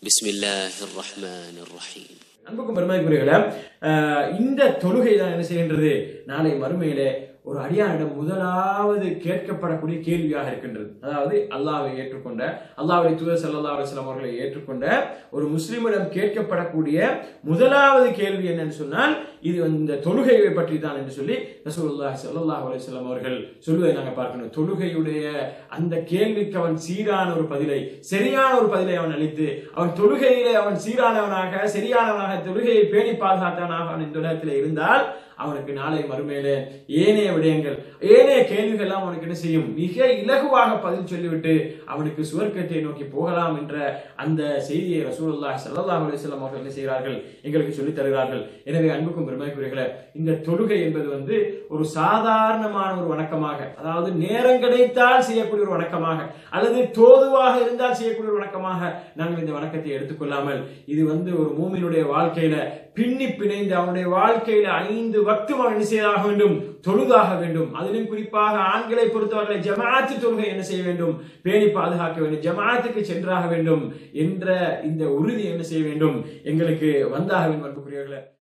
بسم الله الرحمن الرحيم அன்புக்கும் பெருமைக்குரியவர்களே அஹ், இந்த தொழுகை தான் என்ன செய்கின்றது நாளை மறுமையிலே ஒரு அடியானிடம் முதலாவது கேட்கப்படக்கூடிய கேள்வியாக இருக்கின்றது அதாவது அல்லாஹ்வை ஏற்றுக்கொண்ட அல்லாஹ்வுடைய தூதர் ஸல்லல்லாஹு அலைஹி வஸல்லம் அவர்களை ஏற்றுக்கொண்ட ஒரு முஸ்லிமிடம் கேட்கப்படக்கூடிய முதலாவது கேள்வி என்னன்னு சொன்னால் இது இந்த தொழுகையை பற்றி தான் என்று சொல்லி ரசூலுல்லாஹி ஸல்லல்லாஹு அலைஹி வஸல்லம் அவர்கள் சொல்வதை நாங்கள் பார்க்கணும் தொழுகையுடைய அந்த கேள்விக்கு அவன் சீரான ஒரு பதிலை சரியான ஒரு பதிலை அவன் அளித்து அவன் தொழுகையிலே அவன் சீரானவனாக சரியானவனாக தொழுகையை பேணி பாதுகாத்தவனாக அவன் இந்த உலகத்தில் இருந்தால் அவனுக்கு நாளை மறுமையிலே ஏனைய விடயங்கள் ஏனைய கேள்விகள் எல்லாம் அவனுக்கு என்ன செய்யும் மிக இலகுவாக பதில் சொல்லிவிட்டு அவனுக்கு சுவர்க்கத்தை நோக்கி போகலாம் என்ற அந்த செய்தியை ரசூலுல்லாஹி ஸல்லல்லாஹு அலைஹி வஸல்லம் அவர்கள் என்ன செய்கிறார்கள் எங்களுக்கு சொல்லித் தருகிறார்கள் எனவே அன்புக்கும் பெருமைக்குரியர்களே இந்த தொழுகை என்பது வந்து ஒரு சாதாரணமான ஒரு வணக்கமாக அதாவது நேரம் கிடைத்தால் செய்யக்கூடிய ஒரு வணக்கமாக அல்லது தோதுவாக இருந்தால் செய்யக்கூடிய ஒரு வணக்கமாக நாங்கள் இந்த வணக்கத்தை எடுத்துக்கொள்ளாமல் இது வந்து ஒரு மூமினுடைய வாழ்க்கையில பின்னி பிணைந்து அவனுடைய வாழ்க்கையில ஐந்து வக்து அவன் என்ன செய்தாக வேண்டும் தொழுதாக வேண்டும் அதிலும் குறிப்பாக ஆண்களை பொறுத்தவரை ஜமாஅத்து தொழுகை என்ன செய்ய வேண்டும் பேணி பாதுகாக்க வேண்டும் ஜமாஅத்துக்கு சென்றாக வேண்டும் என்ற இந்த உறுதி என்ன செய்ய வேண்டும் எங்களுக்கு வந்தாக வேண்டும் அன்புக்குரியவர்களே